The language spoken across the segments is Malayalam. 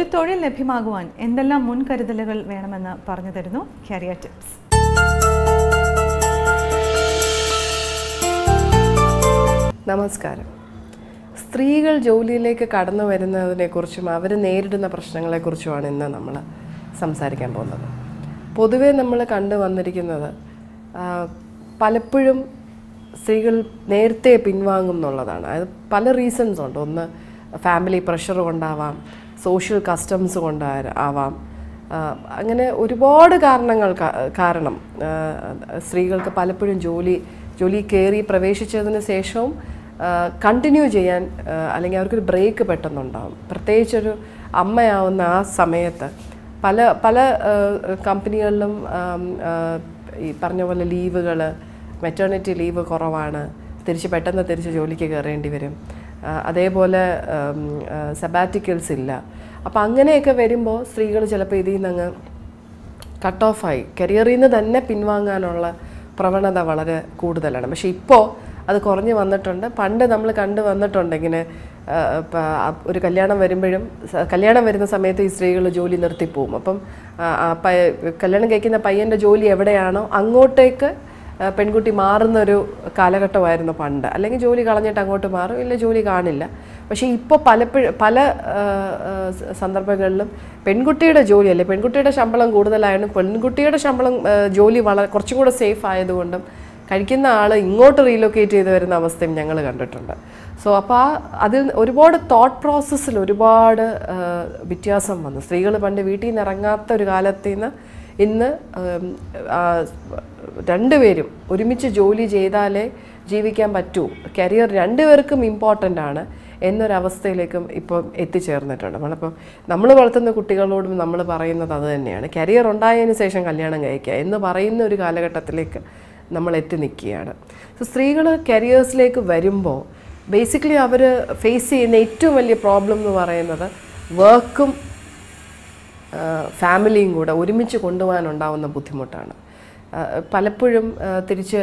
ഒരു തൊഴിൽ ലഭ്യമാകുവാൻ എന്തെല്ലാം മുൻകരുതലുകൾ വേണമെന്ന് പറഞ്ഞു തരുന്നു കരിയർ ടിപ്സ് നമസ്കാരം സ്ത്രീകൾ ജോലിയിലേക്ക് കടന്നു വരുന്നതിനെക്കുറിച്ചും അവർ നേരിടുന്ന പ്രശ്നങ്ങളെക്കുറിച്ചുമാണ് ഇന്ന് നമ്മൾ സംസാരിക്കാൻ പോകുന്നത് പൊതുവേ നമ്മൾ കണ്ടു വന്നിരിക്കുന്നത് ആ, പലപ്പോഴും സ്ത്രീകൾ നേരത്തെ പിൻവാങ്ങും എന്നുള്ളതാണ് അത് പല റീസൺസ് ഉണ്ട് ഒന്ന് ഫാമിലി പ്രഷർ കൊണ്ടാവാം സോഷ്യൽ കസ്റ്റംസ് കൊണ്ട് ആവാം ആ, അങ്ങനെ ഒരുപാട് കാരണങ്ങൾ കാ- കാരണം ആ, സ്ത്രീകൾക്ക് പലപ്പോഴും ജോലി ജോലി കയറി പ്രവേശിച്ചതിന് ശേഷവും കണ്ടിന്യൂ ചെയ്യാൻ ആ, അല്ലെങ്കിൽ അവർക്കൊരു ബ്രേക്ക് പെട്ടെന്നുണ്ടാവും പ്രത്യേകിച്ചൊരു അമ്മയാവുന്ന ആ സമയത്ത് പല പല ആ, കമ്പനികളിലും ആം, ആ, ഈ പറഞ്ഞ പോലെ ലീവുകൾ മെറ്റേണിറ്റി ലീവ് കുറവാണ് തിരിച്ച് പെട്ടെന്ന് തിരിച്ച് ജോലിക്ക് കയറേണ്ടി വരും ആ, അതേപോലെ സബാറ്റിക്കൽസ് ഇല്ല അപ്പോൾ അങ്ങനെയൊക്കെ വരുമ്പോൾ സ്ത്രീകൾ ചിലപ്പോൾ ഇതിൽ നിന്ന് അങ്ങ് കട്ട് ഓഫായി കരിയറിൽ നിന്ന് തന്നെ പിൻവാങ്ങാനുള്ള പ്രവണത വളരെ കൂടുതലാണ് പക്ഷേ ഇപ്പോൾ അത് കുറഞ്ഞു വന്നിട്ടുണ്ട് പണ്ട് നമ്മൾ കണ്ടു വന്നിട്ടുണ്ട് ഇങ്ങനെ ആ, ഇപ്പ ആ ഒരു കല്യാണം വരുമ്പോഴും സ- കല്യാണം വരുന്ന സമയത്ത് ഈ സ്ത്രീകൾ ജോലി നിർത്തിപ്പോവും അപ്പം ആ, ആ പയ്യ- കല്യാണം കഴിക്കുന്ന പയ്യൻ്റെ ജോലി എവിടെയാണോ അങ്ങോട്ടേക്ക് ആ, പെൺകുട്ടി മാറുന്ന ഒരു കാലഘട്ടമായിരുന്നു പണ്ട് അല്ലെങ്കിൽ ജോലി കളഞ്ഞിട്ട് അങ്ങോട്ട് മാറും ഇല്ല ജോലി കാണില്ല പക്ഷേ ഇപ്പോൾ പലപ്പോഴും പല ആ, ആ, സ- സന്ദർഭങ്ങളിലും പെൺകുട്ടിയുടെ ജോലി അല്ലെ പെൺകുട്ടിയുടെ ശമ്പളം കൂടുതലായതുകൊണ്ട് പെൺകുട്ടിയുടെ ശമ്പളം ആ, ജോലി വളരെ കുറച്ചും കൂടെ സേഫ് ആയതുകൊണ്ടും കഴിക്കുന്ന ആൾ ഇങ്ങോട്ട് റീലൊക്കേറ്റ് ചെയ്ത് വരുന്ന അവസ്ഥയും ഞങ്ങൾ കണ്ടിട്ടുണ്ട് സോ അപ്പോൾ ആ അതിൽ ഒരുപാട് തോട്ട് പ്രോസസ്സിൽ ഒരുപാട് ആ, വ്യത്യാസം വന്നു സ്ത്രീകൾ പണ്ട് വീട്ടിൽ നിന്ന് ഇറങ്ങാത്ത ഒരു കാലത്തിൽ നിന്ന് ഇന്ന് ഉം, ആ, രണ്ടുപേരും ഒരുമിച്ച് ജോലി ചെയ്താലേ ജീവിക്കാൻ പറ്റൂ കരിയർ രണ്ടുപേർക്കും ഇമ്പോർട്ടൻ്റ് ആണ് എന്നൊരവസ്ഥയിലേക്കും ഇപ്പം എത്തിച്ചേർന്നിട്ടുണ്ട് നമ്മളിപ്പം നമ്മൾ വളർത്തുന്ന കുട്ടികളോടും നമ്മൾ പറയുന്നത് അത് തന്നെയാണ് കരിയർ ഉണ്ടായതിന് ശേഷം കല്യാണം കഴിക്കുക എന്ന് പറയുന്ന ഒരു കാലഘട്ടത്തിലേക്ക് നമ്മൾ എത്തി നിൽക്കുകയാണ് സോ സ്ത്രീകൾ കരിയേഴ്സിലേക്ക് വരുമ്പോൾ ബേസിക്കലി അവർ ഫേസ് ചെയ്യുന്ന ഏറ്റവും വലിയ പ്രോബ്ലം എന്ന് പറയുന്നത് വർക്കും ഫാമിലിയും കൂടെ ഒരുമിച്ച് കൊണ്ടുപോകാനുണ്ടാവുന്ന ബുദ്ധിമുട്ടാണ് ആ, പലപ്പോഴും ആ, തിരിച്ച്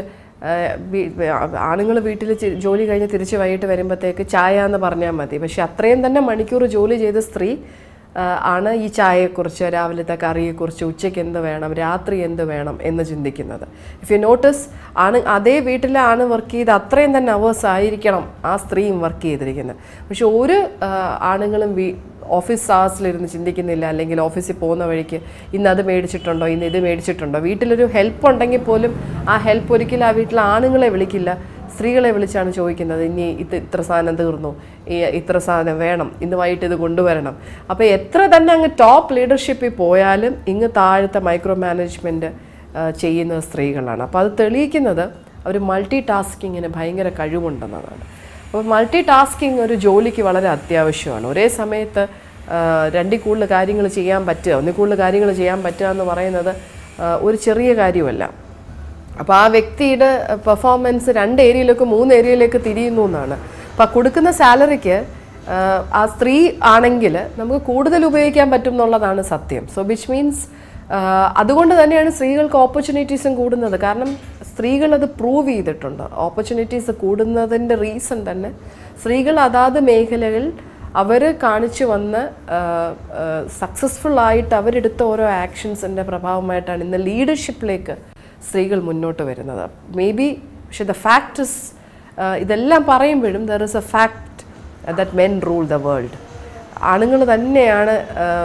ആണുങ്ങൾ വീട്ടിൽ ജോലി കഴിഞ്ഞ് തിരിച്ച് വൈകിട്ട് വരുമ്പോഴത്തേക്ക് ചായ എന്ന് പറഞ്ഞാൽ മതി പക്ഷെ അത്രയും തന്നെ മണിക്കൂർ ജോലി ചെയ്ത സ്ത്രീ ആ, ആണ് ഈ ചായയെക്കുറിച്ച് രാവിലത്തെ കറിയെക്കുറിച്ച് ഉച്ചയ്ക്ക് എന്ത് വേണം രാത്രി എന്ത് വേണം എന്ന് ചിന്തിക്കുന്നത് ഇഫ് യു നോട്ടീസ് ആണ് അതേ വീട്ടിലെ ആണ് വർക്ക് ചെയ്ത് അത്രയും തന്നെ അവേഴ്സ് ആയിരിക്കണം ആ സ്ത്രീയും വർക്ക് ചെയ്തിരിക്കുന്നത് പക്ഷെ ഒരു ആ, ആണുങ്ങളും വീ ഓഫീസ് സാഹസിലിരുന്ന് ചിന്തിക്കുന്നില്ല അല്ലെങ്കിൽ ഓഫീസിൽ പോകുന്ന വഴിക്ക് ഇന്ന് അത് മേടിച്ചിട്ടുണ്ടോ ഇന്ന് ഇത് മേടിച്ചിട്ടുണ്ടോ വീട്ടിലൊരു ഹെൽപ്പ് ഉണ്ടെങ്കിൽ പോലും ആ ഹെൽപ്പ് ഒരിക്കലും ആ വീട്ടിലെ ആണുങ്ങളെ വിളിക്കില്ല സ്ത്രീകളെ വിളിച്ചാണ് ചോദിക്കുന്നത് ഇനി ഇത് ഇത്ര സാധനം തീർന്നു ഈ ഇത്ര സാധനം വേണം ഇന്ന് വൈകിട്ട് ഇത് കൊണ്ടുവരണം അപ്പോൾ എത്ര തന്നെ അങ്ങ് ടോപ്പ് ലീഡർഷിപ്പിൽ പോയാലും ഇങ്ങ് താഴത്തെ മൈക്രോ മാനേജ്മെൻറ്റ് ചെയ്യുന്നത് സ്ത്രീകളാണ് അപ്പോൾ അത് തെളിയിക്കുന്നത് അവർ മൾട്ടി ടാസ്കിങ്ങിന് ഭയങ്കര കഴിവുണ്ടെന്നതാണ് അപ്പോൾ മൾട്ടി ടാസ്കിങ് ഒരു ജോലിക്ക് വളരെ അത്യാവശ്യമാണ് ഒരേ സമയത്ത് ആ, രണ്ടിൽ കൂടുതൽ കാര്യങ്ങൾ ചെയ്യാൻ പറ്റുക ഒന്നിൽ കൂടുതൽ കാര്യങ്ങൾ ചെയ്യാൻ പറ്റുക എന്ന് പറയുന്നത് ആ, ഒരു ചെറിയ കാര്യമല്ല അപ്പോൾ ആ വ്യക്തിയുടെ പെർഫോമൻസ് രണ്ട് ഏരിയയിലേക്ക് മൂന്ന് ഏരിയയിലേക്ക് തിരിയുന്നു എന്നാണ് അപ്പോൾ ആ കൊടുക്കുന്ന സാലറിക്ക് ആ സ്ത്രീ ആണെങ്കിൽ നമുക്ക് കൂടുതൽ ഉപയോഗിക്കാൻ പറ്റും എന്നുള്ളതാണ് സത്യം സോ വിച്ച് മീൻസ് അതുകൊണ്ട് തന്നെയാണ് സ്ത്രീകൾക്ക് ഓപ്പർച്യൂണിറ്റീസും കൂടുന്നത് കാരണം സ്ത്രീകൾ അത് പ്രൂവ് ചെയ്തിട്ടുണ്ട് ഓപ്പർച്യൂണിറ്റീസ് കൂടുന്നതിൻ്റെ റീസൺ തന്നെ സ്ത്രീകൾ അതാത് മേഖലകളിൽ അവർ കാണിച്ചു വന്ന് സക്സസ്ഫുൾ ആയിട്ട് അവരെടുത്ത ഓരോ ആക്ഷൻസിൻ്റെ പ്രഭാവമായിട്ടാണ് ഇന്ന് ലീഡർഷിപ്പിലേക്ക് സ്ത്രീകൾ മുന്നോട്ട് വരുന്നത് മേ ബി പക്ഷെ ദ ഫാക്ടസ് ഇതെല്ലാം പറയുമ്പോഴും there is a fact that men rule the world ആണുങ്ങൾ തന്നെയാണ്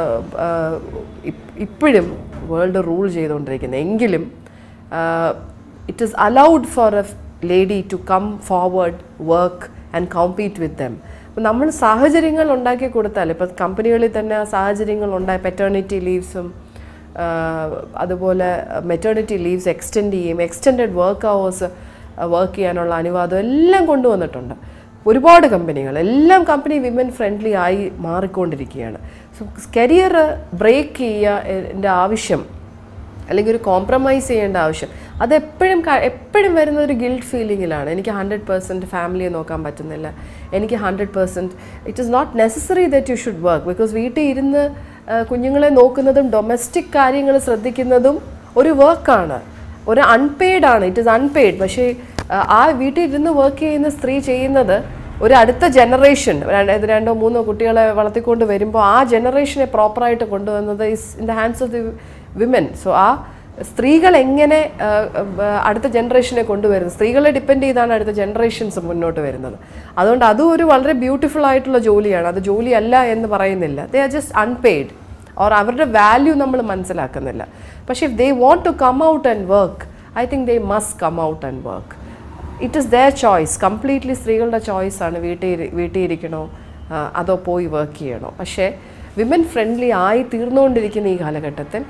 ഇപ്പോഴും വേൾഡ് റൂൾ ചെയ്തുകൊണ്ടിരിക്കുന്നത് എങ്കിലും it is allowed for a lady to come forward work and compete with them അപ്പം നമ്മൾ സാഹചര്യങ്ങൾ ഉണ്ടാക്കി കൊടുത്താൽ ഇപ്പം കമ്പനികളിൽ തന്നെ ആ സാഹചര്യങ്ങൾ ഉണ്ടായി പെറ്റേണിറ്റി ലീവ്സും അതുപോലെ മെറ്റേണിറ്റി ലീവ്സ് എക്സ്റ്റെൻഡ് ചെയ്യും എക്സ്റ്റെൻഡഡ് വർക്ക് അവേഴ്സ് വർക്ക് ചെയ്യാനുള്ള അനുവാദം എല്ലാം കൊണ്ടുവന്നിട്ടുണ്ട് ഒരുപാട് കമ്പനികൾ എല്ലാം കമ്പനി വിമൻ ഫ്രണ്ട്ലി ആയി മാറിക്കൊണ്ടിരിക്കുകയാണ് സോ കരിയർ ബ്രേക്ക് ചെയ്യുക ആവശ്യം അല്ലെങ്കിൽ ഒരു കോംപ്രമൈസ് ചെയ്യേണ്ട ആവശ്യം അത് എപ്പോഴും എപ്പോഴും വരുന്ന ഒരു ഗിൽട്ട് ഫീലിങ്ങിലാണ് എനിക്ക് ഹൺഡ്രഡ് പെർസെൻറ്റ് ഫാമിലിയെ നോക്കാൻ പറ്റുന്നില്ല എനിക്ക് hundred percent it is not necessary that you should work because വീട്ടിൽ ഇരുന്ന് ആ, കുഞ്ഞുങ്ങളെ നോക്കുന്നതും ഡൊമസ്റ്റിക് കാര്യങ്ങൾ ശ്രദ്ധിക്കുന്നതും ഒരു വർക്കാണ് ഒരു അൺപെയ്ഡ് ആണ് ഇറ്റ് ഇസ് അൺപെയ്ഡ് പക്ഷേ ആ, ആ വീട്ടിൽ ഇരുന്ന് വർക്ക് ചെയ്യുന്ന സ്ത്രീ ചെയ്യുന്നത് ഒരു അടുത്ത ജനറേഷൻ രണ്ടോ മൂന്നോ കുട്ടികളെ വളർത്തിക്കൊണ്ട് വരുമ്പോൾ ആ ജനറേഷനെ പ്രോപ്പറായിട്ട് കൊണ്ടുവന്നത് is in the hands of the women so ആ സ്ത്രീകൾ എങ്ങനെ ആ, ആ, അടുത്ത ജനറേഷനെ കൊണ്ടുവരുന്നത് സ്ത്രീകളെ ഡിപ്പെൻഡ് ചെയ്താണ് അടുത്ത ജനറേഷൻസ് മുന്നോട്ട് വരുന്നത് അതുകൊണ്ട് അതും ഒരു വളരെ ബ്യൂട്ടിഫുൾ ആയിട്ടുള്ള ജോലിയാണ് അത് ജോലിയല്ല എന്ന് പറയുന്നില്ല they are just unpaid or അവരുടെ വാല്യൂ നമ്മൾ മനസ്സിലാക്കുന്നില്ല പക്ഷേ if they want to come out and work I think they must come out and work it is their choice completely സ്ത്രീകളുടെ ചോയ്സാണ് വീട്ടിൽ ഇരി- വീട്ടിൽ ഇരിക്കണോ ആ, അതോ പോയി വർക്ക് ചെയ്യണോ പക്ഷേ വിമൻ ഫ്രണ്ട്ലി ആയി തീർന്നുകൊണ്ടിരിക്കുന്ന ഈ കാലഘട്ടത്തിൽ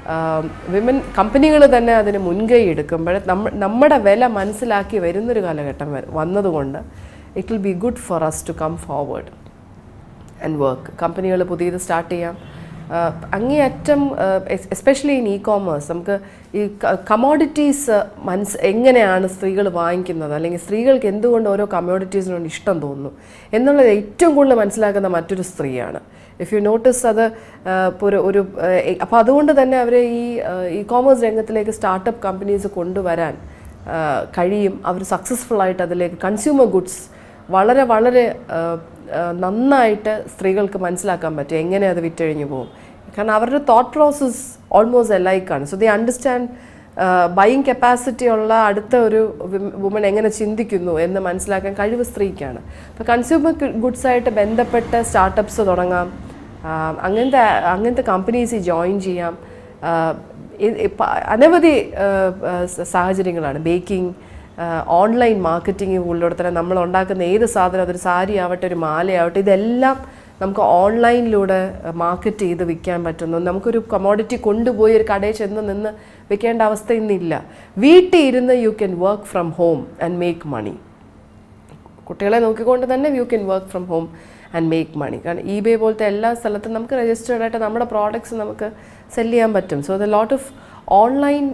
വിമൻ കമ്പനികൾ തന്നെ അതിന് മുൻകൈ എടുക്കുമ്പോൾ നമ്മ നമ്മുടെ വില മനസ്സിലാക്കി വരുന്നൊരു കാലഘട്ടം വ- വന്നതുകൊണ്ട് it will be good for us to come forward and work കമ്പനികൾ പുതിയത് സ്റ്റാർട്ട് ചെയ്യാം ആഹ് അങ്ങേയറ്റം എസ്പെഷ്യലി ഇൻ ഇ കോമേഴ്സ് നമുക്ക് ഈ കമോഡിറ്റീസ് മനസ്സ് എങ്ങനെയാണ് സ്ത്രീകൾ വാങ്ങിക്കുന്നത് അല്ലെങ്കിൽ സ്ത്രീകൾക്ക് എന്തുകൊണ്ട് ഓരോ കമോഡിറ്റീസിനോട് ഇഷ്ടം തോന്നുന്നു എന്നുള്ളത് ഏറ്റവും കൂടുതൽ മനസ്സിലാക്കുന്ന മറ്റൊരു സ്ത്രീയാണ് ഇഫ് യു നോട്ടീസ് അത് ആഹ് ഇപ്പോൾ ഒരു ഒരു അപ്പോൾ അതുകൊണ്ട് തന്നെ അവർ ഈ ഇ കോമേഴ്സ് രംഗത്തിലേക്ക് സ്റ്റാർട്ടപ്പ് കമ്പനീസ് കൊണ്ടുവരാൻ ആഹ് കഴിയും അവർ സക്സസ്ഫുൾ ആയിട്ട് അതിലേക്ക് കൺസ്യൂമർ ഗുഡ്സ് വളരെ വളരെ ആഹ്, ആഹ് നന്നായിട്ട് സ്ത്രീകൾക്ക് മനസ്സിലാക്കാൻ പറ്റും എങ്ങനെ അത് വിറ്റഴിഞ്ഞു പോകും കാരണം അവരുടെ തോട്ട് പ്രോസസ് ഓൾമോസ്റ്റ് എലൈക്കാണ് so the understand buying capacity ഉള്ള അടുത്ത ഒരു വുമൺ എങ്ങനെ ചിന്തിക്കുന്നു എന്ന് മനസ്സിലാക്കാൻ കഴിവ് സ്ത്രീക്കാണ് അപ്പോൾ കൺസ്യൂമർ ഗുഡ്സായിട്ട് ബന്ധപ്പെട്ട് സ്റ്റാർട്ടപ്സ് തുടങ്ങാം ആഹ് അങ്ങനത്തെ അങ്ങനത്തെ കമ്പനീസിൽ ജോയിൻ ചെയ്യാം ആഹ് ഇ- ഇപ്പ- അനവധി ആഹ് ആഹ് സ- സാഹചര്യങ്ങളാണ് ബേക്കിംഗ് ഓൺലൈൻ മാർക്കറ്റിംഗ് ഉള്ളിടത്ത് തന്നെ നമ്മൾ ഉണ്ടാക്കുന്ന ഏത് സാധനം അതൊരു സാരി ആവട്ടെ ഒരു മാലയാവട്ടെ ഇതെല്ലാം നമുക്ക് ഓൺലൈനിലൂടെ മാർക്കറ്റ് ചെയ്ത് വിൽക്കാൻ പറ്റുന്നു നമുക്കൊരു കമോഡിറ്റി കൊണ്ടുപോയി ഒരു കടയിൽ ചെന്ന് നിന്ന് വിൽക്കേണ്ട അവസ്ഥ ഇന്നില്ല വീട്ടിൽ ഇരുന്ന് you can work from home and make money കുട്ടികളെ നോക്കിക്കൊണ്ട് തന്നെ you can work from home and make money കാരണം ഇ ബേ പോലത്തെ എല്ലാ സ്ഥലത്തും നമുക്ക് രജിസ്റ്റേർഡ് ആയിട്ട് നമ്മുടെ പ്രോഡക്ട്സ് നമുക്ക് സെല് ചെയ്യാൻ പറ്റും so the lot of online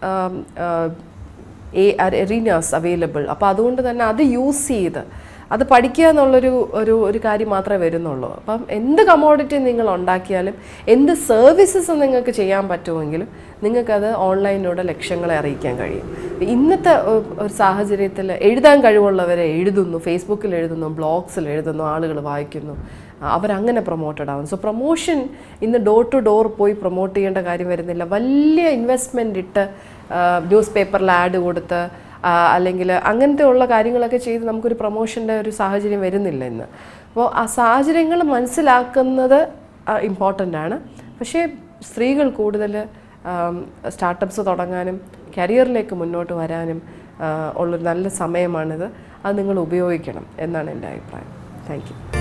arenas available അപ്പോൾ അതുകൊണ്ട് തന്നെ അത് യൂസ് ചെയ്ത് അത് പഠിക്കുക എന്നുള്ളൊരു ഒരു ഒരു കാര്യം മാത്രമേ വരുന്നുള്ളൂ അപ്പം എന്ത് കമോഡിറ്റി നിങ്ങൾ ഉണ്ടാക്കിയാലും എന്ത് സർവീസസ് നിങ്ങൾക്ക് ചെയ്യാൻ പറ്റുമെങ്കിലും നിങ്ങൾക്കത് ഓൺലൈനിലൂടെ ലക്ഷ്യങ്ങളെ അറിയിക്കാൻ കഴിയും ഇന്നത്തെ ഒ- ഒരു സാഹചര്യത്തിൽ എഴുതാൻ കഴിവുള്ളവരെ എഴുതുന്നു ഫേസ്ബുക്കിൽ എഴുതുന്നു ബ്ലോഗ്സിൽ എഴുതുന്നു ആളുകൾ വായിക്കുന്നു ആ, അവരങ്ങനെ പ്രൊമോട്ടഡ് ആവുന്നു സോ പ്രൊമോഷൻ ഇന്ന് ഡോർ ടു ഡോർ പോയി പ്രൊമോട്ട് ചെയ്യേണ്ട കാര്യം വരുന്നില്ല വലിയ ഇൻവെസ്റ്റ്മെൻ്റ് ഇട്ട് ന്യൂസ് പേപ്പറിൽ ആഡ് കൊടുത്ത് ആ, അല്ലെങ്കിൽ അങ്ങനത്തെ ഉള്ള കാര്യങ്ങളൊക്കെ ചെയ്ത് നമുക്കൊരു പ്രൊമോഷൻ്റെ ഒരു സാഹചര്യം വരുന്നില്ല ഇന്ന് അപ്പോൾ ആ സാഹചര്യങ്ങൾ മനസ്സിലാക്കുന്നത് ഇമ്പോർട്ടൻ്റ് ആണ് പക്ഷേ സ്ത്രീകൾ കൂടുതൽ സ്റ്റാർട്ടപ്സ് തുടങ്ങാനും കരിയറിലേക്ക് മുന്നോട്ട് വരാനും ആ, ഉള്ളൊരു നല്ല സമയമാണിത് അത് നിങ്ങൾ ഉപയോഗിക്കണം എന്നാണ് എൻ്റെ അഭിപ്രായം താങ്ക് യു